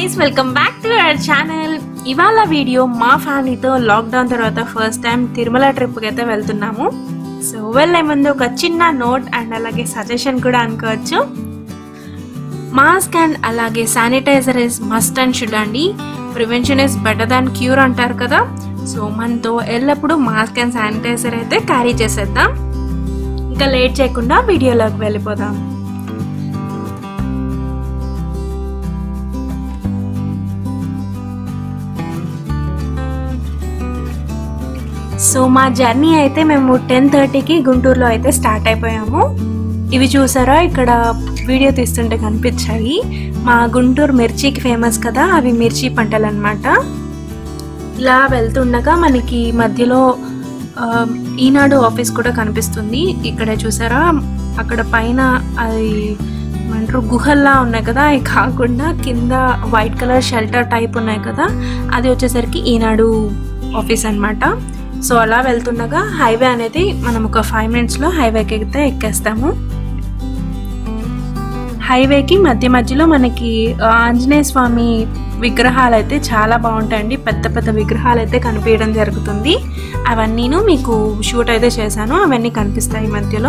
guys welcome back to our channel ఇవాళ video మా ఫ్యామిలీతో లాక్డౌన్ తర్వాత ఫస్ట్ టైం తిరుమల ట్రిప్కి అయితే వెళ్తున్నాము సో వెళ్ళే ముందు ఒక చిన్న నోట్ అండ్ అలాగే సజెషన్ కూడా అనుకోవచ్చు మాస్క్ అండ్ అలాగే sanitiser is must and should అండి prevention is better than cure అంటారు కదా సో మనతో ఎల్లప్పుడూ మాస్క్ అండ్ శానిటైజర్ అయితే క్యారీ చేసేద్దాం ఇంకా లేట్ చేయకుండా వీడియోలోకి వెళ్ళిపోదాం సో మా జర్నీ అయితే మేము టెన్ థర్టీకి గుంటూరులో అయితే స్టార్ట్ అయిపోయాము ఇవి చూసారా ఇక్కడ వీడియో తీస్తుంటే కనిపించాయి మా గుంటూరు మిర్చికి ఫేమస్ కదా అవి మిర్చి పంటలు అనమాట ఇలా వెళ్తుండగా మనకి మధ్యలో ఆ, ఈనాడు ఆఫీస్ కూడా కనిపిస్తుంది ఇక్కడ చూసారా అక్కడ పైన అది ఏమంటారు గుహల్లా ఉన్నాయి కదా అవి కాకుండా కింద వైట్ కలర్ షెల్టర్ టైప్ ఉన్నాయి కదా అది వచ్చేసరికి ఈనాడు ఆఫీస్ అన్నమాట సో అలా వెళ్తుండగా హైవే అనేది మనం ఒక ఫైవ్ మినిట్స్లో హైవేకి అయితే ఎక్కేస్తాము హైవేకి మధ్య మధ్యలో మనకి ఆ, ఆంజనేయ స్వామి విగ్రహాలు అయితే చాలా బాగుంటాయండి పెద్ద పెద్ద విగ్రహాలు అయితే కనిపించడం జరుగుతుంది అవన్నీను మీకు షూట్ అయితే చేశాను అవన్నీ కనిపిస్తాయి మధ్యలో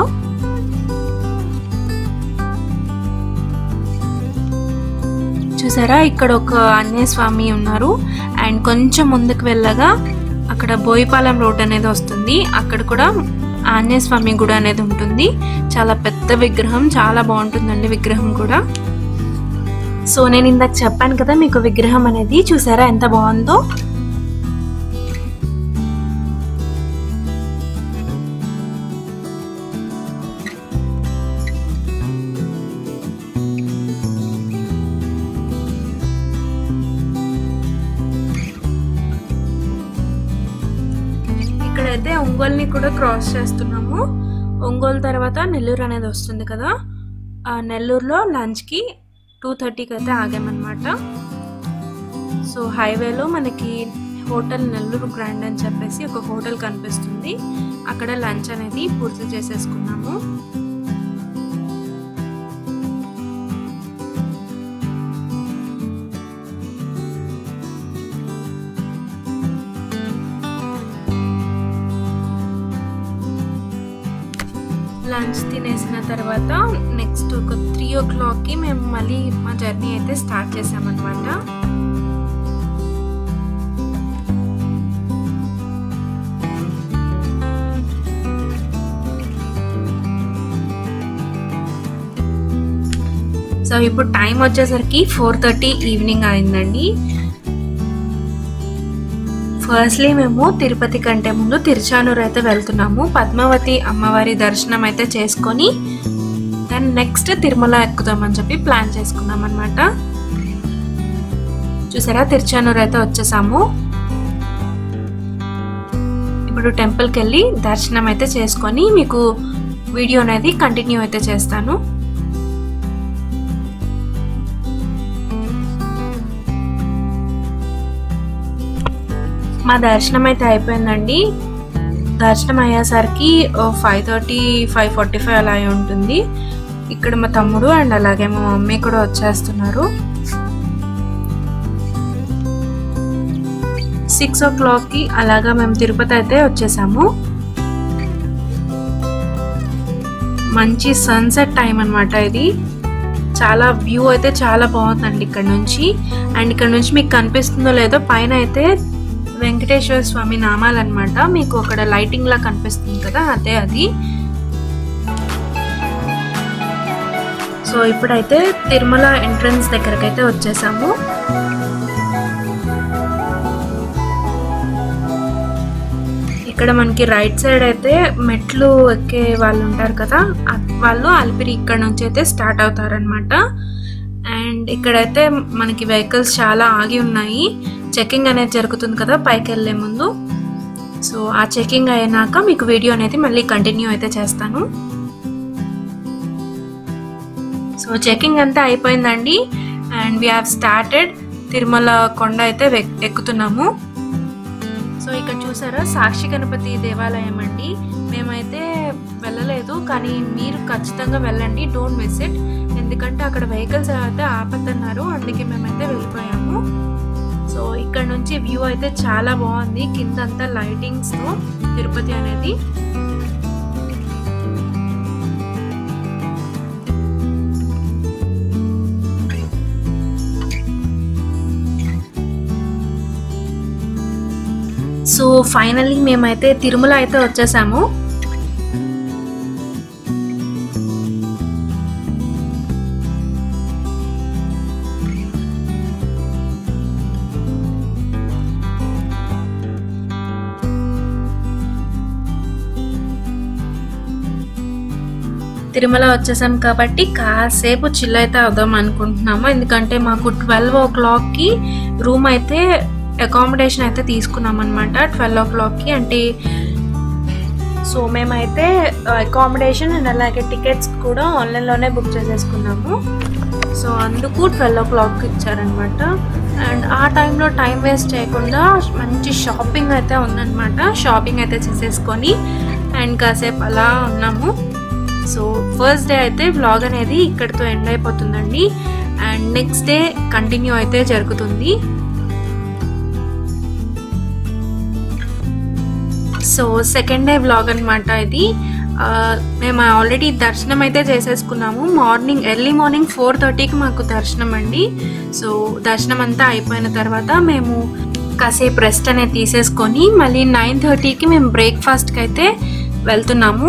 చూసారా ఇక్కడ ఒక ఆంజనేయ స్వామి ఉన్నారు అండ్ కొంచెం ముందుకు వెళ్ళగా అక్కడ బోయిపాలెం రోడ్ అనేది వస్తుంది అక్కడ కూడా ఆంజనేయ స్వామి గుడి అనేది ఉంటుంది చాలా పెద్ద విగ్రహం చాలా బాగుంటుందండి విగ్రహం కూడా సో నేను ఇందాక చెప్పాను కదా మీకు విగ్రహం అనేది చూసారా ఎంత బాగుందో ఇక్కడైతే ఒంగోలుని కూడా క్రాస్ చేస్తున్నాము ఒంగోలు తర్వాత నెల్లూరు అనేది వస్తుంది కదా ఆ నెల్లూరులో లంచ్కి టూ థర్టీకి అయితే ఆగామన్నమాట సో హైవేలో మనకి హోటల్ నెల్లూరు గ్రాండ్ అని చెప్పేసి ఒక హోటల్ కనిపిస్తుంది అక్కడ లంచ్ అనేది పూర్తి చేసేసుకున్నాము లంచ్ తినేసిన తర్వాత నెక్స్ట్ ఒక త్రీ ఓ క్లాక్కి మేము మళ్ళీ మా జర్నీ అయితే స్టార్ట్ చేసామన్నమాట సో ఇప్పుడు టైం వచ్చేసరికి ఫోర్ థర్టీ ఈవినింగ్ అయిందండి ఫస్ట్లీ మేము తిరుపతి కంటే ముందు తిరుచానూరు అయితే వెళ్తున్నాము పద్మావతి అమ్మవారి దర్శనం అయితే చేసుకొని దెన్ నెక్స్ట్ తిరుమల ఎక్కుదామని చెప్పి ప్లాన్ చేసుకున్నాం అనమాట చూసారా తిరుచానూరు అయితే వచ్చేసాము ఇప్పుడు టెంపుల్కి వెళ్ళి దర్శనం అయితే చేసుకొని మీకు వీడియో అనేది కంటిన్యూ అయితే చేస్తాను మా దర్శనం అయితే అయిపోయిందండి దర్శనం అయ్యేసరికి five thirty five forty five అలా అయి ఉంటుంది ఇక్కడ మా తమ్ముడు అండ్ అలాగే మా మమ్మీ కూడా వచ్చేస్తున్నారు సిక్స్ ఓ క్లాక్కి అలాగా మేము తిరుపతి అయితే వచ్చేసాము మంచి సన్సెట్ టైం అనమాట ఇది చాలా వ్యూ అయితే చాలా బాగుందండి ఇక్కడ నుంచి అండ్ ఇక్కడ నుంచి మీకు కనిపిస్తుందో లేదో పైన అయితే వెంకటేశ్వర స్వామి నామాలు అనమాట మీకు అక్కడ లైటింగ్ లా కనిపిస్తుంది కదా అదే అది సో ఇప్పుడైతే తిరుమల ఎంట్రన్స్ దగ్గరకు అయితే వచ్చేసాము ఇక్కడ మనకి రైట్ సైడ్ అయితే మెట్లు ఎక్కే వాళ్ళు ఉంటారు కదా అ- వాళ్ళు అలిపిరి ఇక్కడ నుంచి అయితే స్టార్ట్ అవుతారనమాట అండ్ ఇక్కడైతే మనకి వెహికల్స్ చాలా ఆగి ఉన్నాయి చెకింగ్ అనేది జరుగుతుంది కదా పైకి వెళ్ళే ముందు సో ఆ చెకింగ్ అయినాక మీకు వీడియో అనేది మళ్ళీ కంటిన్యూ అయితే చేస్తాను సో చెకింగ్ అంతా అయిపోయిందండి and we have started Tirumala కొండ అయితే వెక్- ఎక్కుతున్నాము సో ఇక్కడ చూసారా సాక్షి గణపతి దేవాలయం అండి మేమైతే వెళ్ళలేదు కానీ మీరు ఖచ్చితంగా వెళ్ళండి డోంట్ మిస్ ఇట్ ఎందుకంటే అక్కడ వెహికల్స్ అయితే ఆపద్దన్నారు అందుకే మేమైతే వెళ్ళిపోయాము సో ఇక్కడ నుంచి వ్యూ అయితే చాలా బాగుంది కిందంతా లైటింగ్స్తో తిరుపతి అనేది సో ఫైనల్లీ మేమైతే తిరుమల అయితే వచ్చేసాము తిరుమల వచ్చేసాం కాబట్టి కాసేపు చిల్ అయితే అవుదాం అనుకుంటున్నాము ఎందుకంటే మాకు ట్వెల్వ్ ఓ క్లాక్కి రూమ్ అయితే అకామిడేషన్ అయితే తీసుకున్నాం అనమాట ట్వెల్వ్ ఓ క్లాక్కి అంటే సో మేమైతే అకామిడేషన్ అండ్ అలాగే టికెట్స్ కూడా ఆన్లైన్లోనే బుక్ చేసేసుకున్నాము సో అందుకు ట్వెల్వ్ ఓ క్లాక్ ఇచ్చారనమాట అండ్ ఆ టైంలో టైం వేస్ట్ చేయకుండా మంచి షాపింగ్ అయితే ఉందన్నమాట షాపింగ్ అయితే చేసేసుకొని అండ్ కాసేపు అలా ఉన్నాము సో ఫస్ట్ డే అయితే వ్లాగ్ అనేది ఇక్కడితో ఎండ్ అయిపోతుందండి అండ్ నెక్స్ట్ డే కంటిన్యూ అయితే జరుగుతుంది సో సెకండ్ డే వ్లాగ్ అనమాట ఇది ఆ, మేము ఆల్రెడీ దర్శనం అయితే చేసేసుకున్నాము మార్నింగ్ ఎర్లీ మార్నింగ్ ఫోర్ థర్టీకి మాకు దర్శనం అండి సో దర్శనం అంతా అయిపోయిన తర్వాత మేము కాసేపు రెస్ట్ అనేది తీసేసుకొని మళ్ళీ నైన్ థర్టీకి మేము బ్రేక్ఫాస్ట్కి అయితే వెళ్తున్నాము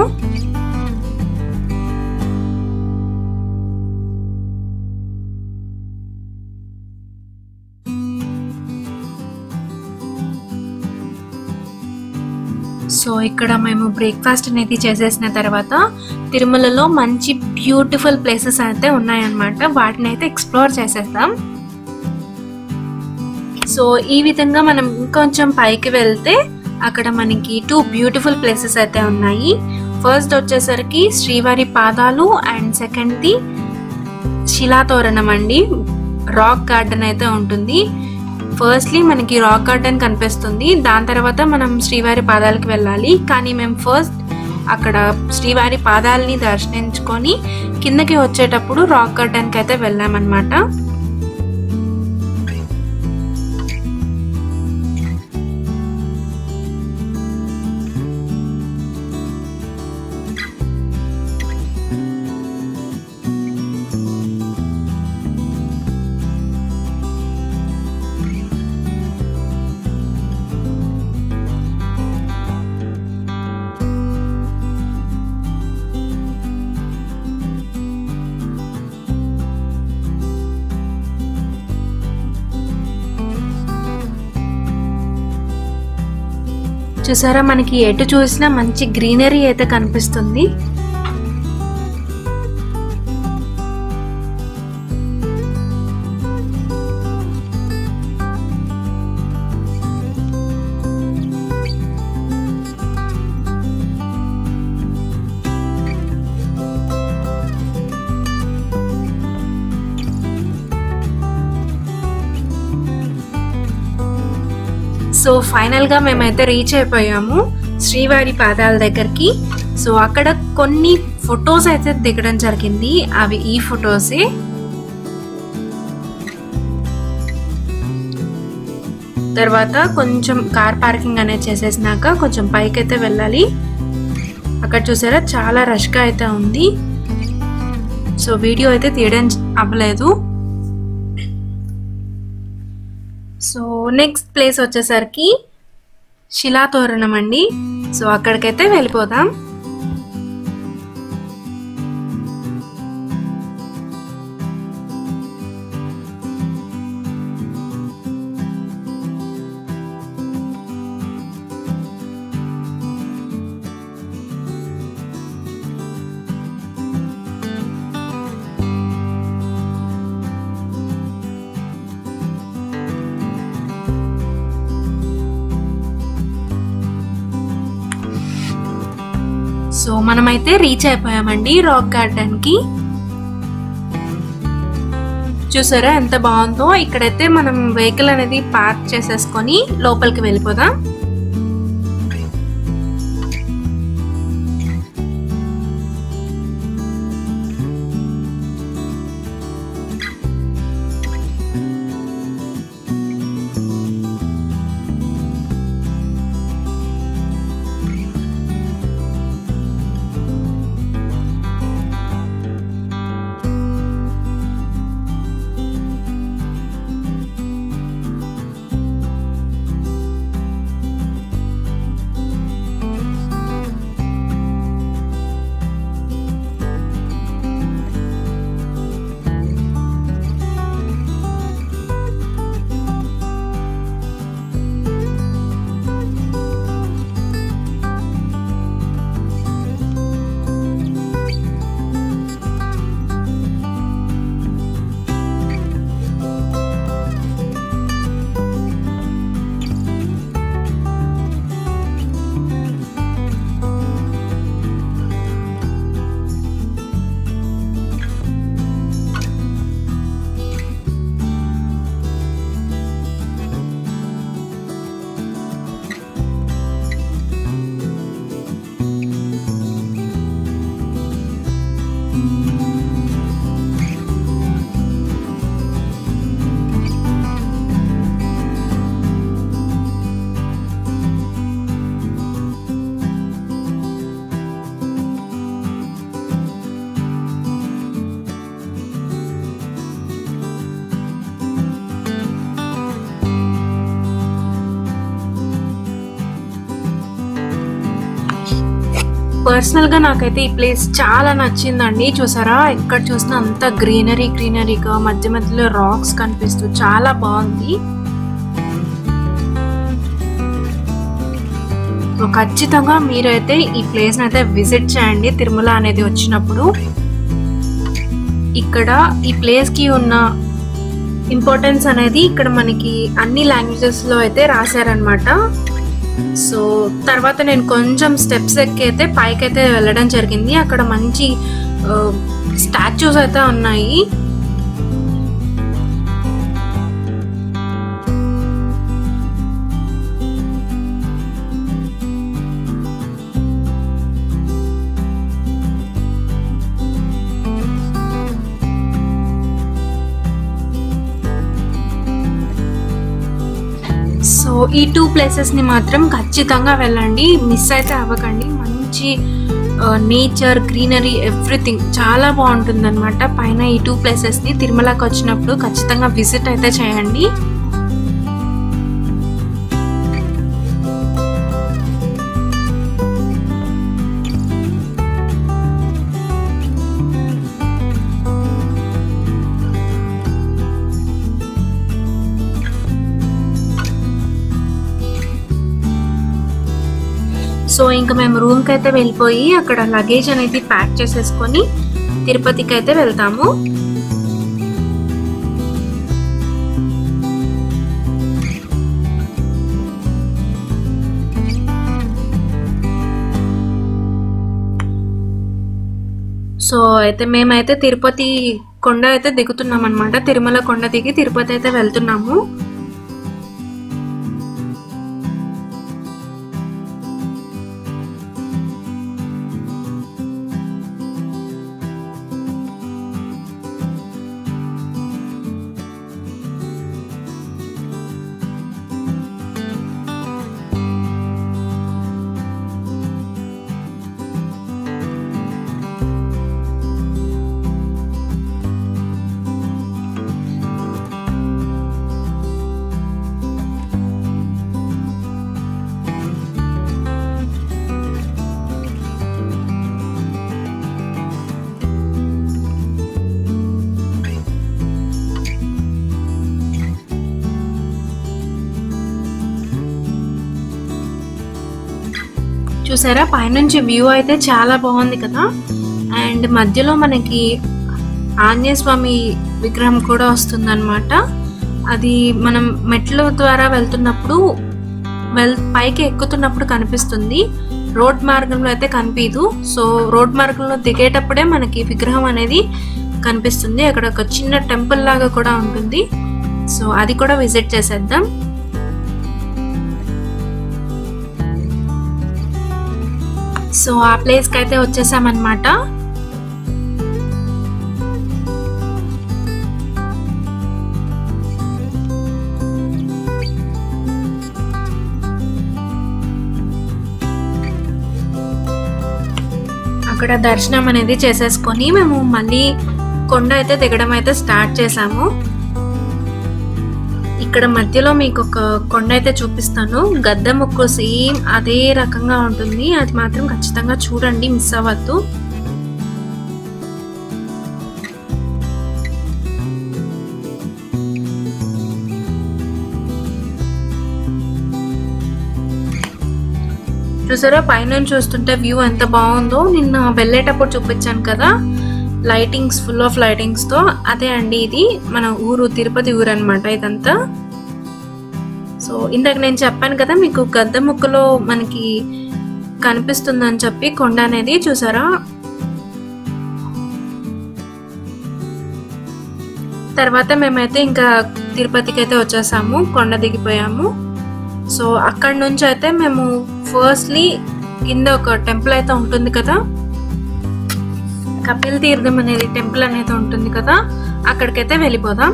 సో ఇక్కడ మేము బ్రేక్ఫాస్ట్ అనేది చేసేసిన తర్వాత తిరుమలలో మంచి బ్యూటిఫుల్ ప్లేసెస్ అయితే ఉన్నాయన్నమాట వాటిని అయితే ఎక్స్ప్లోర్ చేసేద్దాం సో ఈ విధంగా మనం ఇంకొంచెం పైకి వెళ్తే అక్కడ మనకి టూ బ్యూటిఫుల్ ప్లేసెస్ అయితే ఉన్నాయి ఫస్ట్ వచ్చేసరికి శ్రీవారి పాదాలు అండ్ సెకండ్ది శిలాతోరణం అండి రాక్ గార్డెన్ అయితే ఉంటుంది ఫస్ట్లీ మనకి రాక్ గార్డెన్ కనిపిస్తుంది దాని తర్వాత మనం శ్రీవారి పాదాలకు వెళ్ళాలి కానీ మేము ఫస్ట్ అక్కడ శ్రీవారి పాదాలని దర్శించుకొని కిందకి వచ్చేటప్పుడు రాక్ గార్డెన్కి అయితే వెళ్ళామన్నమాట చూసారా మనకి ఎటు చూసినా మంచి గ్రీనరీ అయితే కనిపిస్తుంది సో ఫైనల్గా మేమైతే రీచ్ అయిపోయాము శ్రీవారి పాదాల దగ్గరికి సో అక్కడ కొన్ని ఫొటోస్ అయితే దిగడం జరిగింది అవి ఈ ఫొటోసే తర్వాత కొంచెం కార్ పార్కింగ్ అనేది చేసేసినాక కొంచెం పైకి అయితే వెళ్ళాలి అక్కడ చూసారా చాలా రష్గా అయితే ఉంది సో వీడియో అయితే తీయడం అవ్వలేదు సో నెక్స్ట్ ప్లేస్ వచ్చేసరికి శిలాతోరణం అండి సో అక్కడికైతే వెళ్ళిపోదాం సో మనమైతే రీచ్ అయిపోయామండి రాక్ గార్డెన్ కి చూసారా ఎంత బాగుందో ఇక్కడైతే మనం వెహికల్ అనేది పార్క్ చేసేసుకొని లోపలికి వెళ్ళిపోదాం పర్సనల్గా నాకైతే ఈ ప్లేస్ చాలా నచ్చిందండి చూసారా ఎక్కడ చూసినా అంత గ్రీనరీ గ్రీనరీగా మధ్య మధ్యలో రాక్స్ కనిపిస్తూ చాలా బాగుంది సో ఖచ్చితంగా మీరైతే ఈ ప్లేస్ని అయితే విజిట్ చేయండి తిరుమల అనేది వచ్చినప్పుడు ఇక్కడ ఈ ప్లేస్కి ఉన్న ఇంపార్టెన్స్ అనేది ఇక్కడ మనకి అన్ని లాంగ్వేజెస్లో అయితే రాశారనమాట సో తర్వాత నేను కొంచెం స్టెప్స్ ఎక్కి అయితే పైకి అయితే వెళ్ళడం జరిగింది అక్కడ మంచి స్టాచ్యూస్ అయితే ఉన్నాయి సో ఈ టూ ప్లేసెస్ని మాత్రం ఖచ్చితంగా వెళ్ళండి మిస్ అయితే అవ్వకండి మంచి నేచర్ గ్రీనరీ ఎవ్రీథింగ్ చాలా బాగుంటుంది అనమాట పైన ఈ టూ ప్లేసెస్ని తిరుమలకి వచ్చినప్పుడు ఖచ్చితంగా విజిట్ అయితే చేయండి సో ఇంకా మేము రూమ్కి అయితే వెళ్ళిపోయి అక్కడ లగేజ్ అనేది ప్యాక్ చేసేసుకొని తిరుపతికి అయితే వెళ్తాము సో అయితే మేమైతే తిరుపతి కొండ అయితే దిగుతున్నాం అనమాట తిరుమల కొండ దిగి తిరుపతి అయితే వెళ్తున్నాము చూసారా పైనుంచి వ్యూ అయితే చాలా బాగుంది కదా అండ్ మధ్యలో మనకి ఆంజనేయ స్వామి విగ్రహం కూడా వస్తుందన్నమాట అది మనం మెట్ల ద్వారా వెళ్తున్నప్పుడు వెల్ పైకి ఎక్కుతున్నప్పుడు కనిపిస్తుంది రోడ్ మార్గంలో అయితే కనిపించదు సో రోడ్ మార్గంలో దిగేటప్పుడే మనకి విగ్రహం అనేది కనిపిస్తుంది అక్కడ ఒక చిన్న టెంపుల్ లాగా కూడా ఉంటుంది సో అది కూడా విజిట్ చేసేద్దాం సో ఆ ప్లేస్కి అయితే వచ్చేసామన్నమాట అక్కడ దర్శనం అనేది చేసేసుకొని మేము మళ్ళీ కొండ అయితే దిగడం అయితే స్టార్ట్ చేసాము ఇక్కడ మధ్యలో మీకు ఒక కొండ అయితే చూపిస్తాను గద్ద ముక్కు సేమ్ అదే రకంగా ఉంటుంది అది మాత్రం ఖచ్చితంగా చూడండి మిస్ అవ్వద్దు చూసారా పైనుంచి చూస్తుంటే వ్యూ ఎంత బాగుందో నిన్న వెళ్ళేటప్పుడు చూపించాను కదా లైటింగ్స్ ఫుల్ ఆఫ్ లైటింగ్స్ తో అదే అండి ఇది మన ఊరు తిరుపతి ఊరు అనమాట ఇదంతా సో ఇందాక నేను చెప్పాను కదా మీకు గద్ద ముక్కలో మనకి కనిపిస్తుందని చెప్పి కొండ అనేది చూసారా తర్వాత మేమైతే ఇంకా తిరుపతికి అయితే వచ్చేసాము కొండ దిగిపోయాము సో అక్కడ నుంచి అయితే మేము ఫస్ట్లీ కింద ఒక టెంపుల్ అయితే ఉంటుంది కదా కపిల్ తీర్థం అనేది టెంపుల్ అనేది ఉంటుంది కదా అక్కడికైతే వెళ్ళిపోదాం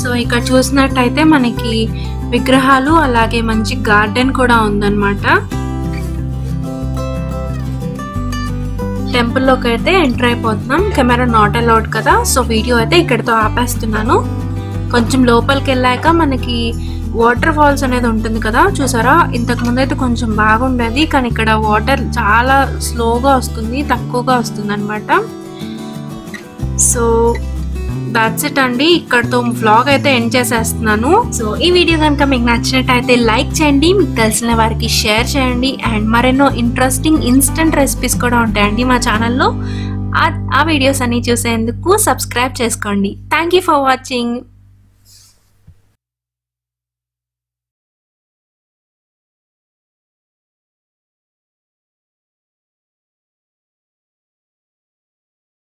సో ఇక్కడ చూసినట్టయితే మనకి విగ్రహాలు అలాగే మంచి గార్డెన్ కూడా ఉందన్నమాట టెంపుల్లోకి అయితే ఎంటర్ అయిపోతున్నాం కెమెరా నాట్ అలౌడ్ కదా సో వీడియో అయితే ఇక్కడితో ఆపేస్తున్నాను కొంచెం లోపలికి వెళ్ళాక మనకి వాటర్ ఫాల్స్ అనేది ఉంటుంది కదా చూసారా ఇంతకు ముందు అయితే కొంచెం బాగుండేది కానీ ఇక్కడ వాటర్ చాలా స్లోగా వస్తుంది తక్కువగా వస్తుంది అనమాట సో దాట్స్ ఇట్ అండి ఇక్కడతో వ్లాగ్ అయితే ఎండ్ చేసేస్తున్నాను సో ఈ వీడియో కనుక మీకు నచ్చినట్టయితే లైక్ చేయండి మీకు తెలిసిన వారికి షేర్ చేయండి అండ్ మరెన్నో ఇంట్రెస్టింగ్ ఇన్స్టెంట్ రెసిపీస్ కూడా ఉంటాయండి మా ఛానల్లో ఆ వీడియోస్ అన్ని చూసేందుకు సబ్స్క్రైబ్ చేసుకోండి థ్యాంక్ యూ ఫర్ వాచింగ్